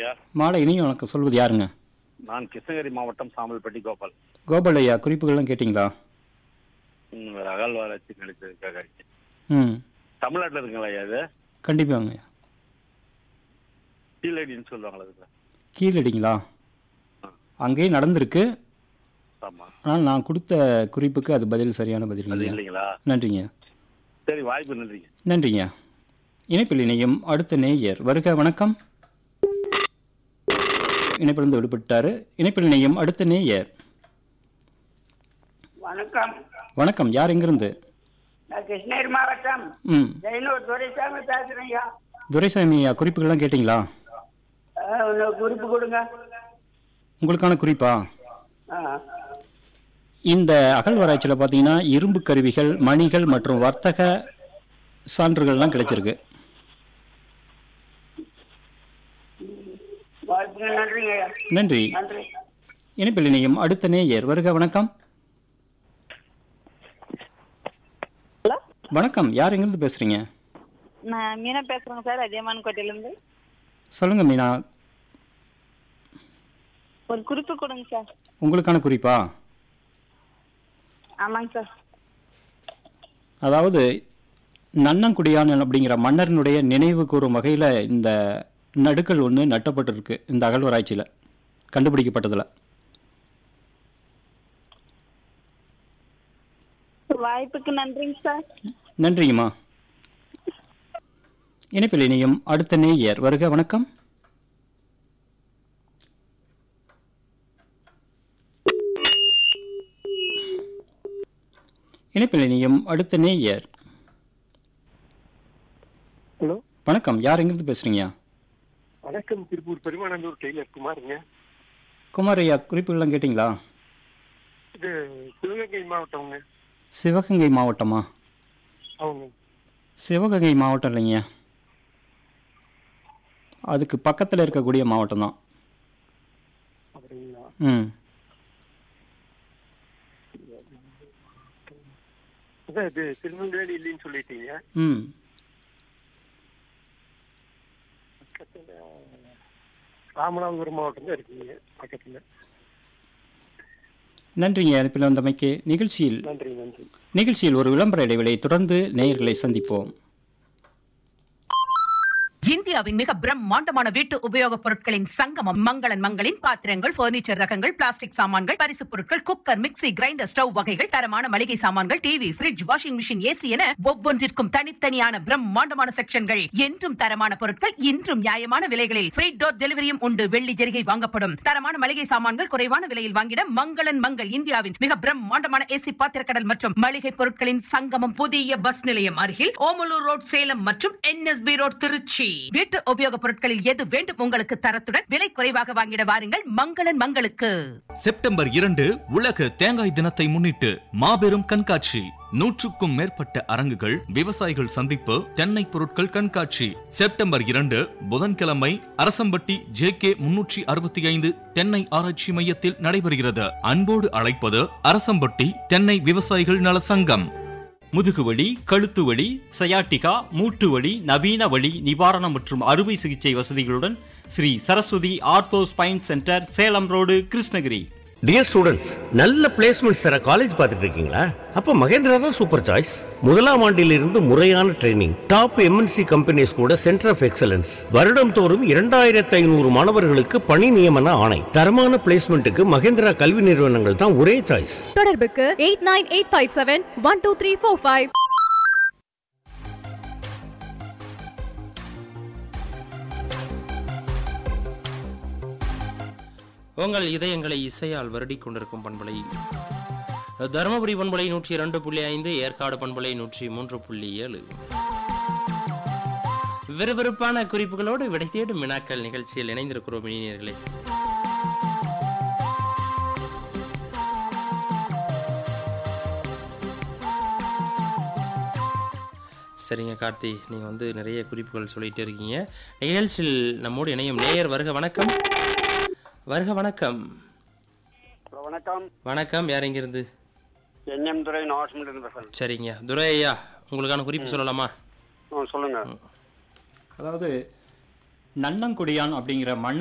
ஐயா மாலை இனியும் வணக்கம் சொல்வது யாருங்க நான் கிருஷ்ணகிரி மாவட்டம் சாம்பல்பட்டி கோபால் கோபால் ஐயா குறிப்புகள்லாம் கேட்டிங்களா ம், ஒரு அகல் வளர்ச்சி கிடைச்சதுக்காக ம் தமிழ்நாட்டில் இருக்குங்களா ஐயா இது கண்டிப்பாங்க கீழடின்னு சொல்லுவாங்களா அதுக்கு கீழடிங்களா அங்கேயும் நடந்திருக்கு ஆமா ஆனால் நான் கொடுத்த குறிப்புக்கு அது பதில் சரியான பதில் அது இல்லைங்க இல்லைங்களா நன்றிங்க சரி வாய்ப்பு நன்றிங்க நன்றிங்க இணைப்பில் இணையும் அடுத்த நேயர் வருக வணக்கம் இணைப்பிலிருந்து விடுபட்டாரு இணைப்பில் இணையும் அடுத்த நேயர் வணக்கம் வணக்கம் யார் எங்கிருந்து நான் கிருஷ்ணகிரி மாவட்டம் ம் ஜெயனூர் துரைசாமி பேசுறேன் ஐயா துரைசாமி ஐயா குறிப்புகள்லாம் கேட்டிங்களா அஹ், ஒரு குறிப்பு கொடுங்க உங்களுக்கான குறிப்பா ஆ. இந்த அகழ்வாராய்ச்சியில் பார்த்தீங்கன்னா இரும்பு கருவிகள் மணிகள் மற்றும் வர்த்தக சான்றுகள்லாம் கிடைச்சிருக்கு வாய்ப்புக்கு நன்றிங்க ஐயா நன்றி நன்றி இணைப்பில் இணையும் அடுத்த நேயர் வருக வணக்கம் ஹலோ வணக்கம் யார் எங்கிருந்து பேசுறீங்க நான் மீனா பேசுறேங்க சார் அதியமான் கோட்டையிலேருந்து சொல்லுங்க மீனா ஒரு குறிப்பு கொடுங்க சார் உங்களுக்கான குறிப்பா ஆமாங்க சார் அதாவது நன்னங்குடியான் அப்படிங்கிற மன்னரினுடைய நினைவு கூறும் வகையில் இந்த நடுக்கல் ஒன்று நட்டப்பட்டிருக்கு இந்த அகழ்வாராய்ச்சியில் கண்டுபிடிக்கப்பட்டதில் வாய்ப்புக்கு நன்றிங்க சார் நன்றிங்கம்மா இணைப்பில் இணையும் அடுத்த நேயர் வருக வணக்கம் இணைப்பில் இணையும் அடுத்த நேயர் ஹலோ வணக்கம் யார் எங்கிருந்து பேசுறீங்க வணக்கம் திருப்பூர் பெருமானந்தூர் டெய்லர் குமாருங்க குமார் ஐயா குறிப்புகள்லாம் கேட்டிங்களா இது சிவகங்கை மாவட்டம்ங்க சிவகங்கை மாவட்டமா அவங்க சிவகங்கை மாவட்டம் இல்லைங்க அதுக்கு பக்கத்தில் இருக்கக்கூடிய மாவட்டம் தான் அப்படிங்களா ம் அதான் இது திருநெல்வேலி இல்லைன்னு சொல்லிட்டீங்க ம் பக்கத்துல ராமநாதபுரம் மாவட்டம் தான் இருக்கீங்க பக்கத்துல நன்றிங்க அனுப்பில் வந்தமைக்கு நிகழ்ச்சியில் நன்றி நன்றி நிகழ்ச்சியில் ஒரு விளம்பர இடைவெளி தொடர்ந்து நேயர்களை சந்திப்போம் இந்தியாவின் மிக பிரம்மாண்டமான வீட்டு உபயோகப் பொருட்களின் சங்கமம் மங்களன் மங்களின் பாத்திரங்கள் பர்னிச்சர் ரகங்கள் பிளாஸ்டிக் சாமான்கள் பரிசுப் பொருட்கள் குக்கர் மிக்ஸி கிரைண்டர் ஸ்டவ் வகைகள் தரமான மளிகை சாமான்கள் TV fridge washing machine AC என ஒவ்வொன்றிற்கும் தனித்தனியான பிரம்மாண்டமான செக்ஷன்கள் என்றும் தரமான பொருட்கள் இன்றும் நியாயமான விலைகளில் ஃப்ரீ டோர் டெலிவரியும் உண்டு வெள்ளி ஜெரிகை வாங்கப்படும் தரமான மளிகை சாமான்கள் குறைவான விலையில் வாங்கிட மங்களன் மங்கள் இந்தியாவின் மிக பிரம்மாண்டமான ஏசி பாத்திரக்கடல் மற்றும் மளிகை பொருட்களின் சங்கமம் புதிய பஸ் நிலையம் அருகில் ஓமலூர் ரோட் சேலம் மற்றும் என்எஸ்பி ரோட் திருச்சி வீட்டு உபயோகப் பொருட்களில் எது வேண்டும் உங்களுக்கு தரத்துடன் விலை குறைவாக வாங்கிட வாருங்கள் மங்களன் மங்களுக்கு செப்டம்பர் இரண்டு உலக தேங்காய் தினத்தை முன்னிட்டு மாபெரும் கண்காட்சி நூற்றுக்கும் மேற்பட்ட அரங்குகள் விவசாயிகள் சந்திப்பு தென்னை பொருட்கள் கண்காட்சி செப்டம்பர் இரண்டு புதன்கிழமை அரசம்பட்டி ஜே கே முன்னூற்றி அறுபத்தி ஐந்து தென்னை ஆராய்ச்சி மையத்தில் நடைபெறுகிறது அன்போடு அழைப்பது அரசம்பட்டி தென்னை விவசாயிகள் நல சங்கம் முதுகுவலி கழுத்து வலி சயாட்டிகா மூட்டு வலி நவீன வலி நிவாரணம் மற்றும் அறுவை சிகிச்சை வசதிகளுடன் Shri Saraswati ortho spine centre Salem road Krishnagiri dear students நல்ல பிளேஸ்மெண்ட்ஸ் தர காலேஜ் பார்த்துட்டு இருக்கீங்களா அப்போ மகேந்திரா தான் சூப்பர் சாய்ஸ் முதலாம் ஆண்டிலிருந்து முறையான ட்ரைனிங் டாப் எம்என்சி கம்பெனிஸ் கூட சென்டர் ஆஃப் எக்ஸலன்ஸ் வருடம் தோறும் இரண்டாயிரத்து ஐநூறு மாணவர்களுக்கு பணி நியமன ஆணை தரமான பிளேஸ்மெண்ட்டுக்கு மகேந்திரா கல்வி நிறுவனங்கள் தான் ஒரே சாய்ஸ் தொடர்புக்கு eight nine eight five seven one two three four five உங்கள் இதயங்களை இசையால் வருடிக் கொண்டிருக்கும் பண்பலை தருமபுரி பண்பலை நூற்றி இரண்டு புள்ளி ஐந்து ஏற்காடு பண்பலை நூற்றி மூன்று புள்ளி ஏழு விறுவிறுப்பான குறிப்புகளோடு விடை தேடும் வினாக்கள் நிகழ்ச்சியில் இணைந்திருக்கிறோம் இனியர்களே சரிங்க கார்த்தி நீங்கள் வந்து நிறைய குறிப்புகள் சொல்லிட்டு இருக்கீங்க நிகழ்ச்சியில் நம்மோடு இணையும் நேயர் வருக வணக்கம் வருக வணக்கம் ஹலோ வணக்கம் வணக்கம் யார் எங்கிருந்து என்எம் துறை நாகஸ்மிலிருந்து பேசுறேன் சரிங்க துரை ஐயா உங்களுக்கான குறிப்பு சொல்லலாமா ஆ, சொல்லுங்க அதாவது நன்னங்குடியான் அப்படிங்கிற மன்னர்